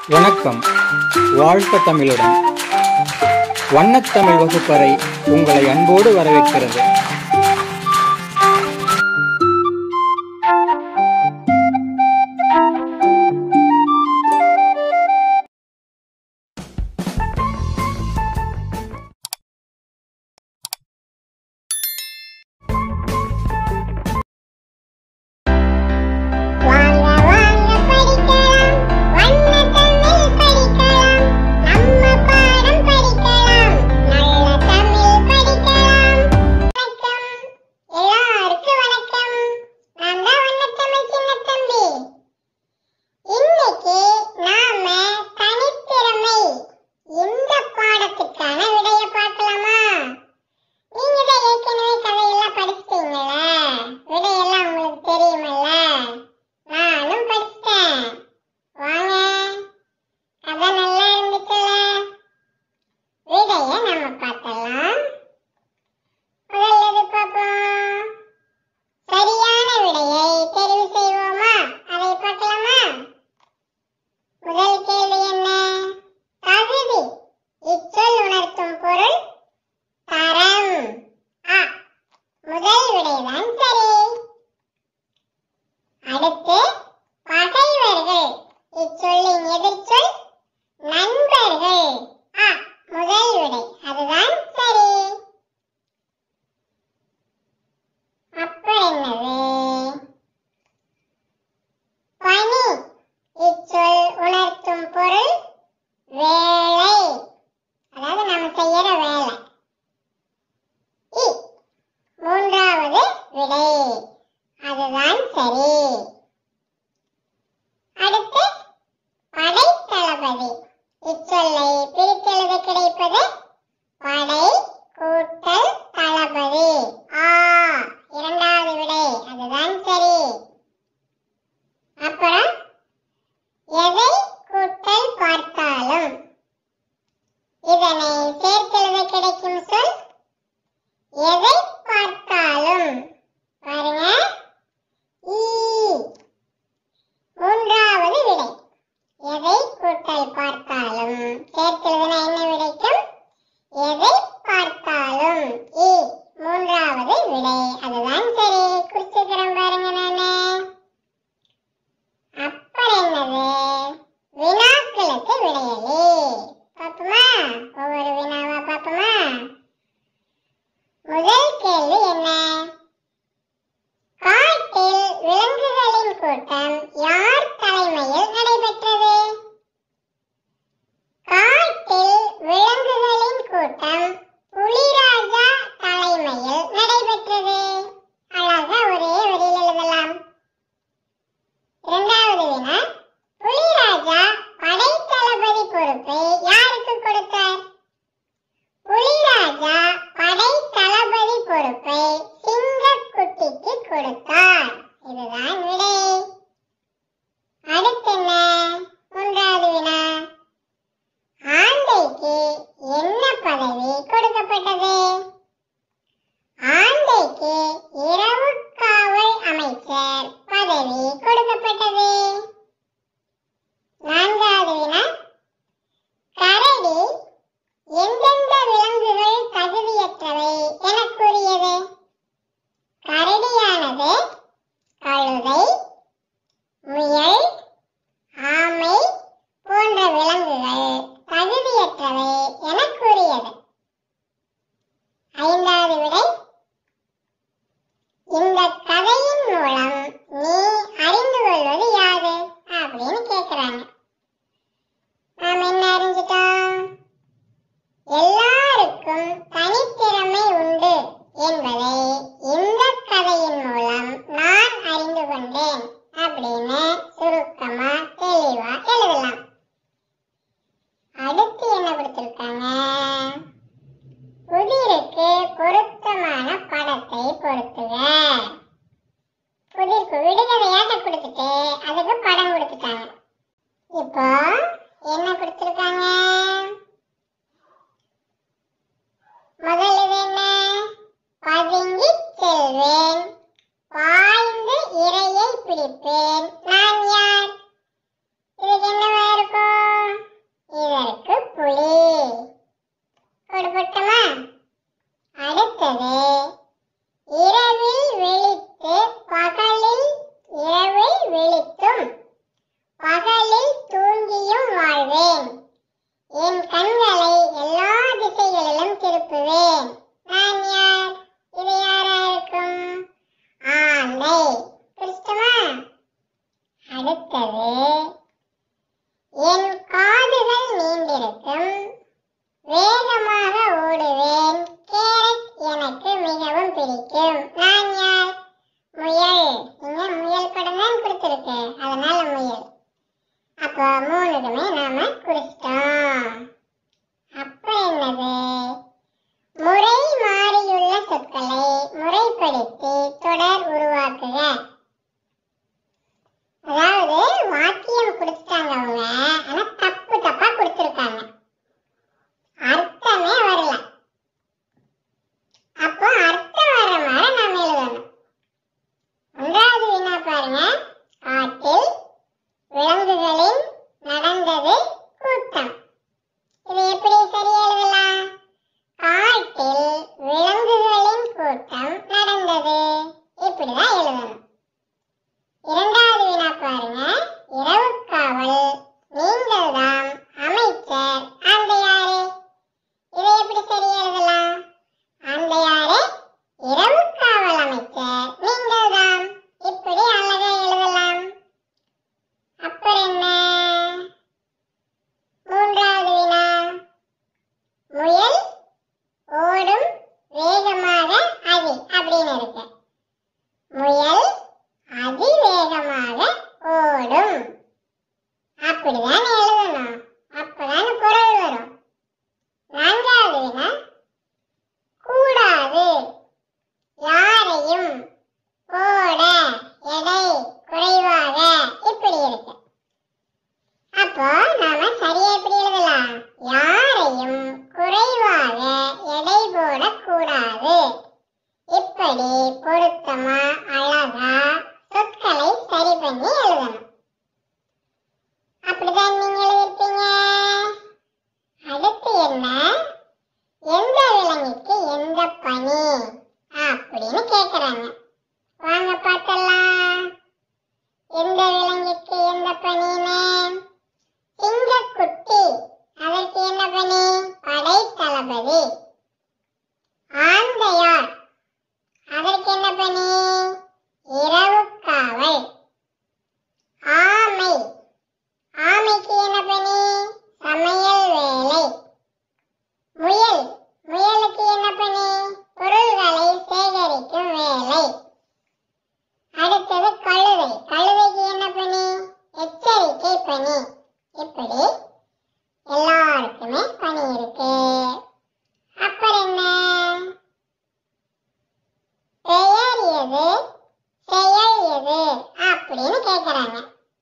வணக்கம் வாழ்க தமிழுடன் வண்ணத்தமிழ் வகுப்பறை உங்களை அன்போடு வரவேற்கிறது வாங்க வாங்க படிக்கலாம் வண்ண தமிழ் படிக்கலாம் நம்ம பாடம் படிக்கலாம் நல்ல தமிழ் படிக்கலாம் வணக்கம் எல்லாருக்கும் வணக்கம் நான் தான் வண்ண தமிழ் சின்ன தம்பி இன்னைக்கு நாம தனித்திறமை இந்த பாடத்துக்கான விடைய பார்க்கலாமா நீங்க தான் ஏற்கனவே கதையெல்லாம் படிச்சிட்டீங்கல்ல விடையெல்லாம் உங்களுக்கு தெரியுமல்ல நானும் படிச்சிட்டேன் வாங்க கதை நல்லா இருந்துச்சுல விடைய நம்ம பார்த்தலாம் முதல்ல எது பார்ப்போம் சரியான விடையை தெரிவு செய்வோமா அதை பார்க்கலாமா முதல் கேள்வி என்ன தகுதி இச்சொல் உணர்த்தும் பொருள் தரம் ஆ முதல் விடைதான் சரி அடுத்து பகைவர்கள் இச்சொல்லின் எதிர்ச்சொல் நண்பர்கள் ஆ முதல் விடை அதுதான் சரி அப்புறம் என்னது பணி இச்சொல் உணர்த்தும் பொருள் வேலை அதாவது நம்ம செய்யற வேலை இ மூன்றாவது விடை அதுதான் சரி அடுத்து படைத்தளபதி இச்சொல்லை பிரித்தெழுத கிடைப்பது படை கூட்டல் தளபதி ஆ இரண்டாவது விடை அதுதான் சரி அப்புறம் எதை கூட்டல் பார்த்தாலும் இதனை சேர்த்தெழுத கிடைக்கும் சொல் எதை பார்த்தாலும் பாருங்க ஈ மூன்றாவது விடை எதை கூட்டல் பார்த்தாலும் சேர்த்தெழுதுனா என்ன விடைக்கும் எதை பார்த்தாலும் ஈ மூன்றாவது விடை அதுதான் சரி குறிச்சுக்கிறேன் பாருங்க நானு அப்புறம் என்னது வினாக்களுக்கு விடையலி பாப்போமா ஒவ்வொரு வினாவா பாப்போமா முதல் கேள்வி என்ன காட்டில் விலங்குகளின் கூட்டம் யார் தலைமையில் நடைபெற்றது காட்டில் விலங்குகளின் கூட்டம் புலிராஜா தலைமையில் நடைபெற்றது அழகா ஒரே வரியில் எழுதலாம் இரண்டாவது வினா புலிராஜா படைத்தளபதி பொறுப்பை யாருக்கு கொடுத்தார் புலிராஜா படை தளபதி பொறுப்பை சிங்கக்குட்டிக்கு கொடுத்தார் இதுதான் விடை அடுத்து என்ன மூன்றாவது வினா ஆண்டைக்கு என்ன பதவி கொடுக்கப்பட்டது ஆண்டைக்கு இரவு காவல் அமைச்சர் பதவி கொடுக்கப்பட்டது நான்காவது வினா கரடி எந்தெந்த விலங்குகள் தகுதியற்றவை என கூறியது கரடியானது கழுதை முயல் ஆமை போன்ற விலங்குகள் தகுதியற்றவை என கூறியது ஐந்தாவது விடை இந்த கதையின் மூலம் நீ அறிந்து கொள்வது யாது அப்படின்னு கேக்குறாங்க நாம என்ன அறிஞ்சிட்டோம் எல்லாருக்கும் தனித்திறமை உண்டு என்பதை இந்த கதையின் மூலம் நான் அறிந்து கொண்டேன் அப்படின்னு சுருக்கமா தெளிவா எழுதலாம் அடுத்து என்ன கொடுத்திருக்காங்க புதிருக்கு பொருத்தமான படத்தை பொருத்துக புதிருக்கு விடுகதையாட்ட கொடுத்துட்டு அதுக்கு படம் கொடுத்துட்டாங்க இப்போ என்ன கொடுத்திருக்காங்க முதல் இது என்ன பதுங்கி செல்வேன் பாய்ந்து இரையை பிடிப்பேன் நான் யார் இதுக்கு என்னவா இருக்கும் இப்போ மூணுக்குமே நாம குறிச்சிட்டோம் அப்புறம் என்னது முறை மாறியுள்ள சொற்களை முறைப்படுத்தி தொடர் உருவாக்குக அதாவது வாக்கியம் கொடுத்துட்டாங்க அவங்க ஆனா தப்பு தப்பா கொடுத்துருக்காங்க அர்த்தமே வரல அப்போ அர்த்தம் வர மாதிரி நாம எழுதணும் ஒன்றாவது வினா பாருங்க காட்டில் விலங்குகளின் நடந்தது கூட்டம் இது எப்படி சரி எழுதலாம் காட்டில் விலங்குகளின் கூட்டம் நடந்தது இப்படிதான் எழுதணும் இரண்டாவது வினா பாருங்க இரவு காவல் நீங்கள்தான் அமைச்சர் அந்த யாரு இதை எப்படி சரி எழுதலாம் அந்த யாரு இரவு காவல் அமைச்சர் நீங்கள்தான் இப்படி அழகா எழுதலாம் அப்புறம் என்ன மூன்றாவது வினா முயல் ஓடும் வேகமாக அதி அப்படின்னு இருக்கு முயல் அதிவேகமாக ஓடும் அப்படிதான் எழுதணும் அப்பதான் குரல் வரும் நான்காவது வினா கூடாது யாரையும் போட எடை குறைவாக இப்படி இருக்கு அப்போ நாம சரியா எப்படி எழுதலாம் யாரையும் குறைவாக எடை போடக்கூடாது இப்படி பொருத்தமா அழகா சொற்களை சரி பண்ணி எழுதணும் அப்படிதான் நீங்க எழுதிருப்பீங்க அடுத்து என்ன எந்த விலங்குக்கு எந்த பணி அப்படின்னு கேக்குறாங்க வாங்க பார்த்தலாம் எந்த விலங்குக்கு எந்த பணின்னு சிங்கக்குட்டி அதற்கு என்ன பணி படை தளபதி ஆந்தையார் அதற்கு என்ன பணி இரவு காவல் ஆமை ஆமைக்கு என்ன பணி சமையல் வேலை முயல் முயலுக்கு என்ன பணி பொருள்களை சேகரிக்கும் வேலை அடுத்தது கழுதை கழுதைக்கு என்ன பணி எச்சரிக்கை பணி இப்படி எல்லாருக்குமே பணி இருக்கு அப்புறம் என்ன பெயர் எது செயல் எது அப்படின்னு கேக்குறாங்க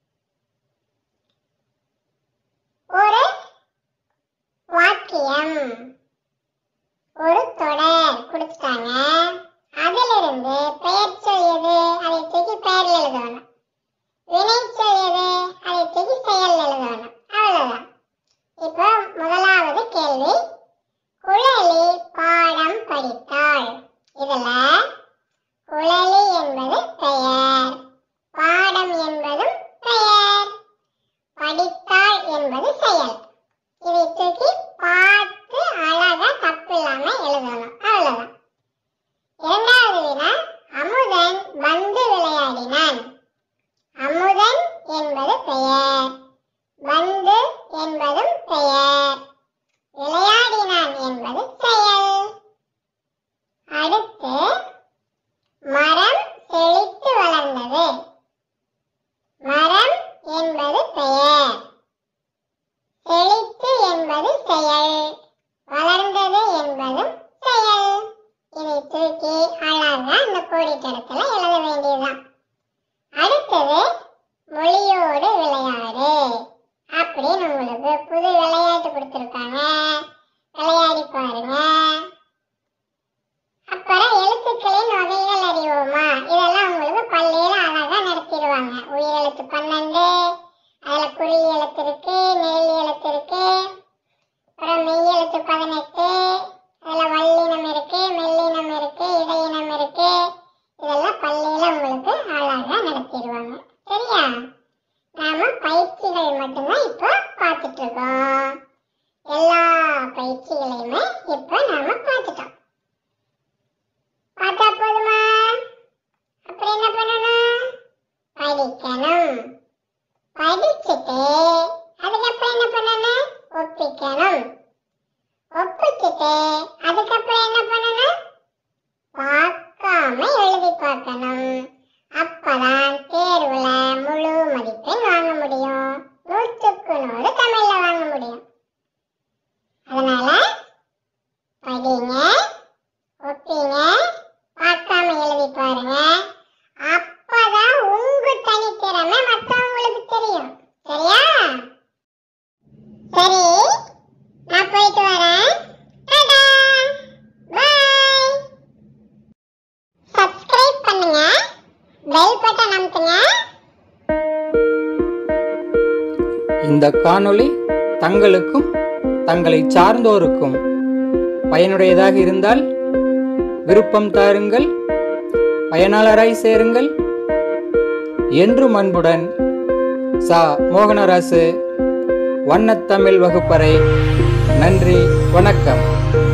ஒரு வாக்கியம் ஒரு தொடர் கொடுத்துட்டாங்க அதிலிருந்து பெயர் சொல் எது அதை தூக்கி பெயர்ல எழுதணும் வினை சொல் எது அதை தூக்கி செயல் எழுதணும் அவ்வளவுதான் இப்போ முதலாவது கேள்வி குழலி பாடம் படித்தாள் இதுல குழலி என்பது பெயர் பாடம் என்பதும் பெயர் படித்தாள் என்பது செயல் இதை தூக்கி பார்த்து அழகா தப்பு இல்லாம எழுதணும் அவ்வளவுதான் இரண்டாவது வினா அமுதன் பந்து விளையாடினான் அமுதன் என்பது பெயர் பந்து என்பதும் பெயர் விளையாடினான் என்பது செயல் அடுத்து மரம் செழித்து வளர்ந்தது மரம் என்பது பெயர் செழித்து என்பது செயல் வளர்ந்தது என்பதும் செயல் இதை தூக்கி அழகா அந்த கோடிக்கணக்கில் எழுத வேண்டியதுதான் அடுத்தது மொழியோடு விளையாடு அப்படின்னு உங்களுக்கு புது விளையாட்டு கொடுத்துருக்காங்க விளையாடி பாருங்க அப்புறம் எழுத்துக்களின் வகைகள் அறிவோமா இதெல்லாம் உங்களுக்கு பள்ளியில அழகா நடத்திடுவாங்க உயிரெழுத்து பன்னெண்டு அதுல குறி எழுத்து இருக்கு நெல் எழுத்து இருக்கு அப்புறம் மெய் எழுத்து பதினெட்டு அதுல வல்லினம் இருக்கு மெல்லினம் இருக்கு இடையினம் இருக்கு இதெல்லாம் பள்ளியில உங்களுக்கு அழகா நடத்திடுவாங்க சரியா நாம பயிற்சிகள் மட்டும்தான் இப்போ பார்த்துட்டு இருக்கோம் எல்லா பயிற்சிகளையுமே இப்போ நாம பார்த்துட்டோம் பார்த்தா போதுமா அப்புறம் என்ன பண்ணணும் படிக்கணும் படிச்சுட்டு அதுக்கப்புறம் என்ன பண்ணணும் ஒப்பிக்கணும் ஒப்பிச்சுட்டு அதுக்கப்புறம் என்ன பண்ணணும் பார்க்காம எழுதி பார்க்கணும் அப்பதான் தேர்வுல முழு மதிப்பெண் வாங்க முடியும் நூற்றுக்கு பெல் பட்டன் அமுத்துங்க இந்த காணொளி தங்களுக்கும் தங்களை சார்ந்தோருக்கும் பயனுடையதாக இருந்தால் விருப்பம் தாருங்கள் பயனாளராய் சேருங்கள் என்றும் அன்புடன் சா மோகனராசு வண்ணத்தமிழ் வகுப்பறை நன்றி வணக்கம்